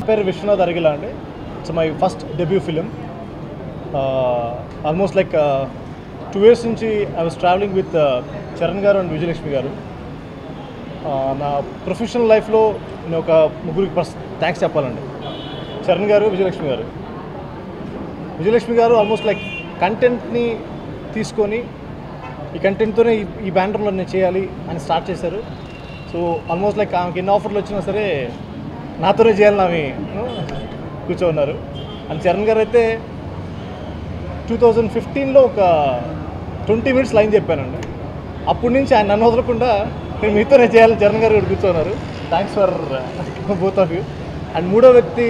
పేరు విశ్వనాథ్ అరిగిలా అండి it's my first debut film almost like two years నుంచి I was travelling with Charan garu and Vijayalakshmi గారు Uh, నా ప్రొఫెషనల్ లైఫ్లో నేను ఒక ముగ్గురికి ఫస్ట్ థ్యాంక్స్ చెప్పాలండి చరణ్ గారు విజయలక్ష్మి గారు విజయలక్ష్మి గారు ఆల్మోస్ట్ లైక్ కంటెంట్ని తీసుకొని ఈ కంటెంట్తోనే ఈ ఈ బ్యానర్లో నేను చేయాలి అని స్టార్ట్ చేశారు సో ఆల్మోస్ట్ లైక్ ఆమెకి ఎన్ని ఆఫర్లు వచ్చినా సరే నాతోనే చేయాలని ఆమె కూర్చోన్నారు అండ్ చరణ్ గారు అయితే టూ థౌజండ్ ఫిఫ్టీన్లో ఒక ట్వంటీ మినిట్స్ లైన్ చెప్పానండి అప్పటి నుంచి ఆయన నన్ను వదలకుండా నేను మీతోనే చేయాలి చరణ్ గారు కూడా కూర్చున్నారు thanks for both of you and మూడో వ్యక్తి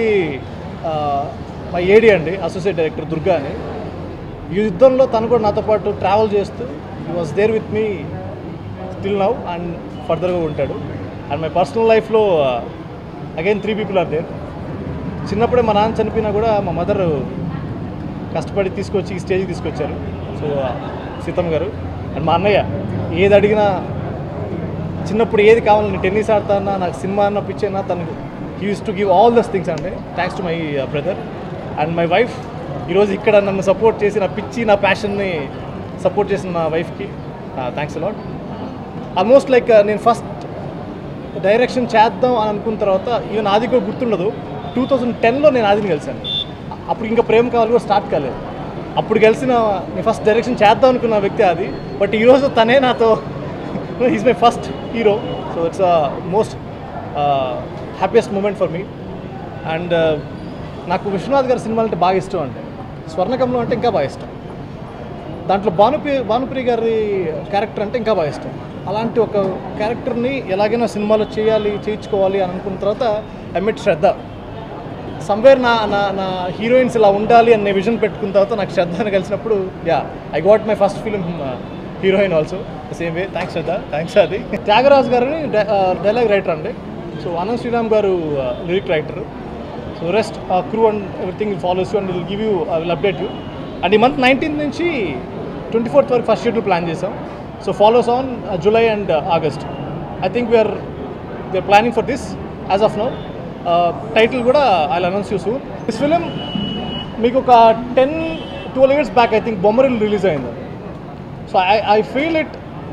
మా ఏడి అండి అసోసియేట్ డైరెక్టర్ దుర్గా అని ఈ యుద్ధంలో తను కూడా నాతో పాటు ట్రావెల్ చేస్తూ he was there with me still now and ఫర్దర్గా ఉంటాడు అండ్ మై పర్సనల్ లైఫ్లో again three people are there చిన్నప్పుడే మా నాన్న చనిపోయినా కూడా మా మదర్ కష్టపడి తీసుకొచ్చి ఈ స్టేజ్కి తీసుకొచ్చారు సో సీతమ్మ గారు అండ్ మా అన్నయ్య ఏది అడిగినా చిన్నప్పుడు ఏది కావాలని టెన్నిస్ ఆడతానా నాకు సినిమా అన్న పిచ్చైనా తను uses to give all these things అండి thanks to my brother and my wife ఈరోజు ఇక్కడ నన్ను సపోర్ట్ చేసి నా పిచ్చి నా ప్యాషన్ని సపోర్ట్ చేసిన నా వైఫ్కి థ్యాంక్స్ అలాట్ ఆల్మోస్ట్ లైక్ నేను ఫస్ట్ డైరెక్షన్ చేద్దాం అని అనుకున్న తర్వాత ఈవెన్ ఆది కూడా గుర్తుండదు టూ థౌజండ్ టెన్లో నేను ఆదిని కలిశాను అప్పుడు ఇంకా ప్రేమ కావాలి కూడా స్టార్ట్ కాలేదు అప్పుడు కలిసిన నేను ఫస్ట్ డైరెక్షన్ చేద్దాం అనుకున్న వ్యక్తి అది బట్ ఈరోజు తనే నాతో is my first hero so it's most happiest moment for me and నాకు విశ్వనాథ్ గారి సినిమాలు అంటే బాగా ఇష్టం అంటే స్వర్ణకంలో అంటే ఇంకా బాగా ఇష్టం దాంట్లో భానుప్రియ భానుప్రియ గారి క్యారెక్టర్ అంటే ఇంకా బాగా ఇష్టం అలాంటి ఒక క్యారెక్టర్ని ఎలాగైనా సినిమాలో చేయాలి చేయించుకోవాలి అని అనుకున్న తర్వాత ఐ మెట్ శ్రద్ధ సమ్వేర్ నా నా నా హీరోయిన్స్ ఇలా ఉండాలి అనే విజన్ పెట్టుకున్న తర్వాత నాకు శ్రద్ధని కలిసినప్పుడు yeah I got my first film heroine also same way thanks Shraddha thanks అది త్యాగరాజ్ గారిని డైలాగ్ రైటర్ అండి so Anant Sriram garu lyric writer so rest crew and everything follows you and will give you I will update you and ఈ month nineteenth నుంచి twenty fourth వరకు first schedule plan చేసాం so follows on July and August I think we are we are planning for this as of no title కూడా I announce you soon this film మీకు ఒక ten twelve years back I think Bommarillu release అయింది so I I feel it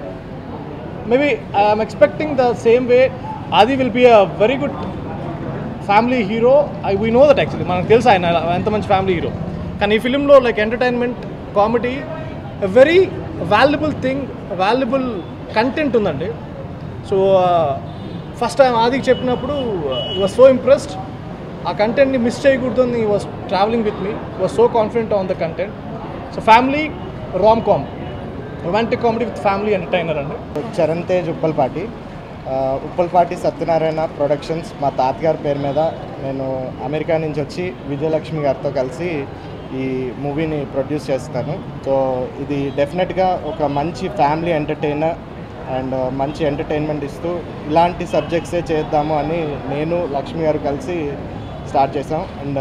maybe I'm expecting the same way Aadi will be a very good family hero I we know that actually మనకు తెలుసు ఆయన ఎంత మంచి family hero కానీ ఈ ఫిలింలో like entertainment comedy very valuable thing valuable content ఉందండి so first time ఆదికి చెప్పినప్పుడు వాజ్ సో ఇంప్రెస్డ్ ఆ కంటెంట్ని మిస్ చేయకూడదు అని was travelling with me was so confident on the content so family rom com romantic comedy with family entertainer అండి చరణ్ తేజ్ ఉప్పల్పాటి ఆ, ఉప్పల్పాటి Satyanarayana productions మా తాతగారి పేరు మీద నేను అమెరికా నుంచి వచ్చి విజయలక్ష్మి గారితో కలిసి ఈ మూవీని ప్రొడ్యూస్ చేస్తాను సో ఇది డెఫినెట్గా ఒక మంచి ఫ్యామిలీ ఎంటర్టైనర్ అండ్ మంచి ఎంటర్టైన్మెంట్ ఇస్తూ ఇలాంటి సబ్జెక్ట్సే చేద్దాము అని నేను లక్ష్మి గారు కలిసి స్టార్ట్ చేసాం అండ్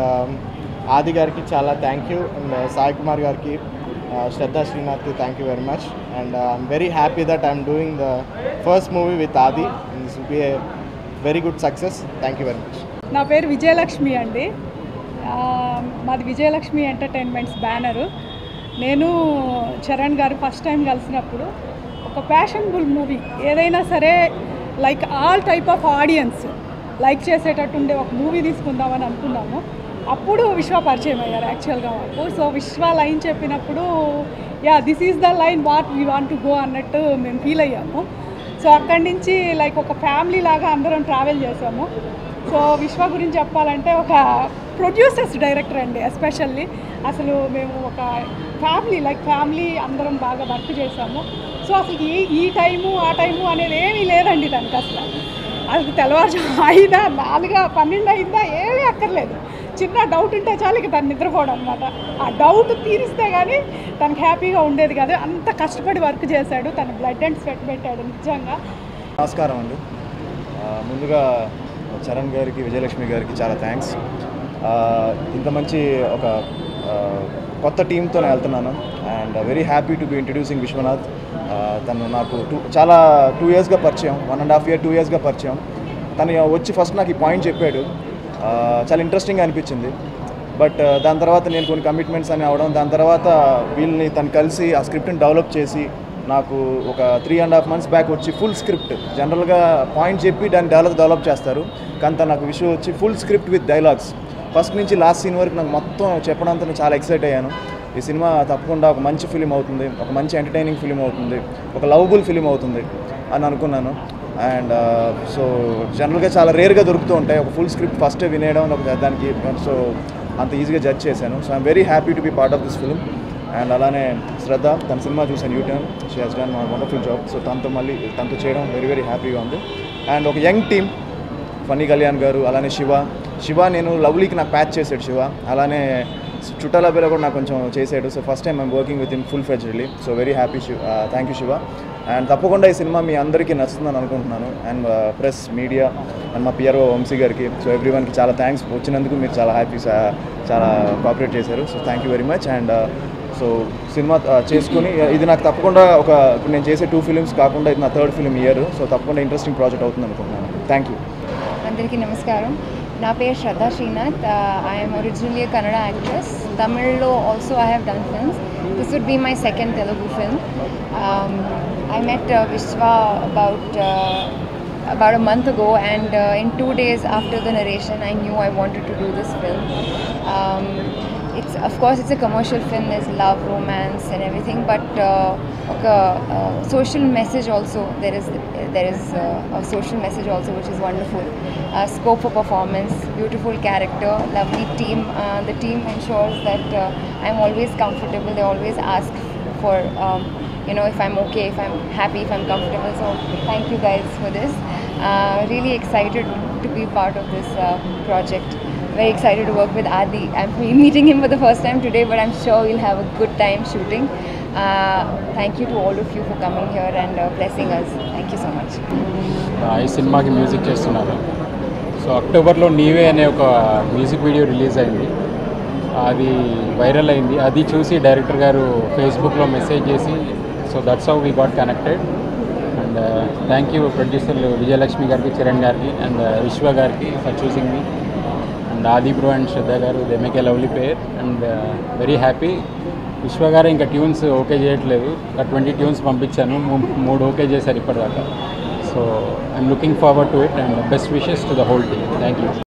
ఆది గారికి చాలా thank you and Sai Kumar గారికి uh, Shraddha Srinath, thank you very much. And uh, I'm very happy that I'm doing the first movie with Adi. And this will be a very good success. Thank you very much. నా పేరు విజయలక్ష్మి అండి ఆ, మాది Vijayalakshmi entertainments banner నేను చరణ్ గారు first time కలిసినప్పుడు ఒక ప్యాషన్బుల్ movie ఏదైనా సరే like all type of audience like చేసేటట్టు ఉండే ఒక మూవీ తీసుకుందామని అనుకున్నాము అప్పుడు విశ్వ పరిచయం అయ్యారు యాక్చువల్గా మాకు సో విశ్వ లైన్ చెప్పినప్పుడు yeah this is the line what we want to go అన్నట్టు మేము ఫీల్ అయ్యాము సో అక్కడి నుంచి లైక్ ఒక ఫ్యామిలీ లాగా అందరం ట్రావెల్ చేసాము సో విశ్వ గురించి చెప్పాలంటే ఒక ప్రొడ్యూసర్స్ డైరెక్టర్ అండి ఎస్పెషల్లీ అసలు మేము ఒక ఫ్యామిలీ లైక్ ఫ్యామిలీ అందరం బాగా వర్క్ చేసాము సో అసలు ఈ ఈ టైము ఆ టైము అనేది ఏమీ లేదండి దానికి అసలు అది తెల్లవారుజాము అయినా నాలుగా పన్నెండు అయిందా ఏమీ అక్కర్లేదు చిన్న డౌట్ ఉంటే చాలు ఇక తను నిద్రపోవడం అనమాట ఆ డౌట్ తీరిస్తే కానీ తనకు హ్యాపీగా ఉండేది కాదు అంత కష్టపడి వర్క్ చేశాడు తన బ్లడ్ అండ్ స్వెట్ పెట్టాడు నిజంగా నమస్కారం అండి ఆ, ముందుగా చరణ్ గారికి విజయలక్ష్మి గారికి చాలా థ్యాంక్స్ ఇంత మంచి ఒక ఆ, కొత్త టీంతో నేను వెళ్తున్నాను and very happy to be introducing Vishwanath ఆ, తను నాకు టూ చాలా టూ ఇయర్స్గా పరిచయం one and half year two ఇయర్స్గా పరిచయం తను వచ్చి ఫస్ట్ నాకు ఈ పాయింట్ చెప్పాడు ఆ, చాలా ఇంట్రెస్టింగ్ అనిపించింది బట్ దాని తర్వాత నేను కొన్ని కమిట్మెంట్స్ అని అవడం దాని తర్వాత వీళ్ళని తను కలిసి ఆ స్క్రిప్ట్ని డెవలప్ చేసి నాకు ఒక three and half months back వచ్చి ఫుల్ స్క్రిప్ట్ జనరల్గా పాయింట్ చెప్పి దాన్ని డెవలప్ డెవలప్ చేస్తారు కానీ తను నాకు విషయం వచ్చి full script with dialogues first నుంచి లాస్ట్ సీన్ వరకు నాకు మొత్తం చెప్పడంతో నేను చాలా ఎక్సైట్ అయ్యాను ఈ సినిమా తప్పకుండా ఒక మంచి ఫిలిం అవుతుంది ఒక మంచి ఎంటర్టైనింగ్ ఫిలిం అవుతుంది ఒక లవబుల్ ఫిలిం అవుతుంది అని అనుకున్నాను అండ్ సో జనరల్గా చాలా రేర్గా దొరుకుతూ ఉంటాయి ఒక ఫుల్ స్క్రిప్ట్ ఫస్టే వినేయడం ఒక దానికి సో అంత ఈజీగా జడ్జ్ చేశాను so I'm very happy to be part of this film and అలానే శ్రద్ధ తన సినిమా చూసాను U Turn she has done wonderful job so తనతో మళ్ళీ తనతో చేయడం వెరీ వెరీ హ్యాపీగా ఉంది అండ్ ఒక యంగ్ టీమ్ ఫన్నీ కళ్యాణ్ గారు అలానే శివ శివ నేను లవ్లీకి నాకు ప్యాచ్ చేశాడు శివ అలానే చుట్టాల పేరు కూడా నాకు కొంచెం చేసాడు so first time I'm working with in full friendly so very happy Shiva thank you Shiva and తప్పకుండా ఈ సినిమా మీ అందరికీ నచ్చుతుందని అనుకుంటున్నాను అండ్ ప్రెస్ మీడియా అండ్ మా పిఆర్ఓ వంశీ గారికి సో ఎవ్రీ వన్కి చాలా థ్యాంక్స్ వచ్చినందుకు మీరు చాలా హ్యాపీ చాలా కోఆపరేట్ చేశారు so thank you very much and so cinema ఆ, చేసుకుని ఇది నాకు తప్పకుండా ఒక ఇప్పుడు నేను చేసే టూ ఫిలిమ్స్ కాకుండా ఇది నా థర్డ్ ఫిలిం ఇయర్ సో తప్పకుండా ఇంట్రెస్టింగ్ ప్రాజెక్ట్ అవుతుంది అనుకుంటున్నాను థ్యాంక్ యూ అందరికీ నమస్కారం నా పేరు Shraddha Srinath I'm originally Kannada actress తమిళ్లో also I have done films this would be my second Telugu film I met Vishwa about about a month ago and uh, in two days after the narration i knew i wanted to do this film um, it's of course it's a commercial film there's love romance and everything but uh, okay, uh, social message also there is there is uh, a social message also which is wonderful uh, scope for performance beautiful character lovely team uh, the team ensures that uh, i'm always comfortable they always ask for um, you know if i'm okay if i'm happy if i'm comfortable so thank you guys for this uh, really excited to be part of this uh, project very excited to work with adi i'm meeting him for the first time today but i'm sure we'll have a good time shooting uh, thank you to all of you for coming here and uh, blessing us thank you so much ఈ సినిమాకి music చేస్తున్నారు so అక్టోబర్లో నీవే అనే ఒక music video release అయింది అది viral అయింది అది చూసి డైరెక్టర్ గారు ఫేస్బుక్లో మెసేజ్ చేసి so that's how we got connected and thank you ప్రొడ్యూసర్లు విజయలక్ష్మి గారికి చరణ్ గారికి అండ్ విశ్వ గారికి for choosing me and Aadi bro and Shraddha garu they make a lovely pair and very happy Vishwa garu ఇంకా ట్యూన్స్ ఓకే చేయట్లేదు ఒక ట్వంటీ ట్యూన్స్ పంపించాను మూ- మూడు ఓకే చేశారు ఇప్పటిదాకా so I'm looking forward to it and best wishes to the whole team thank you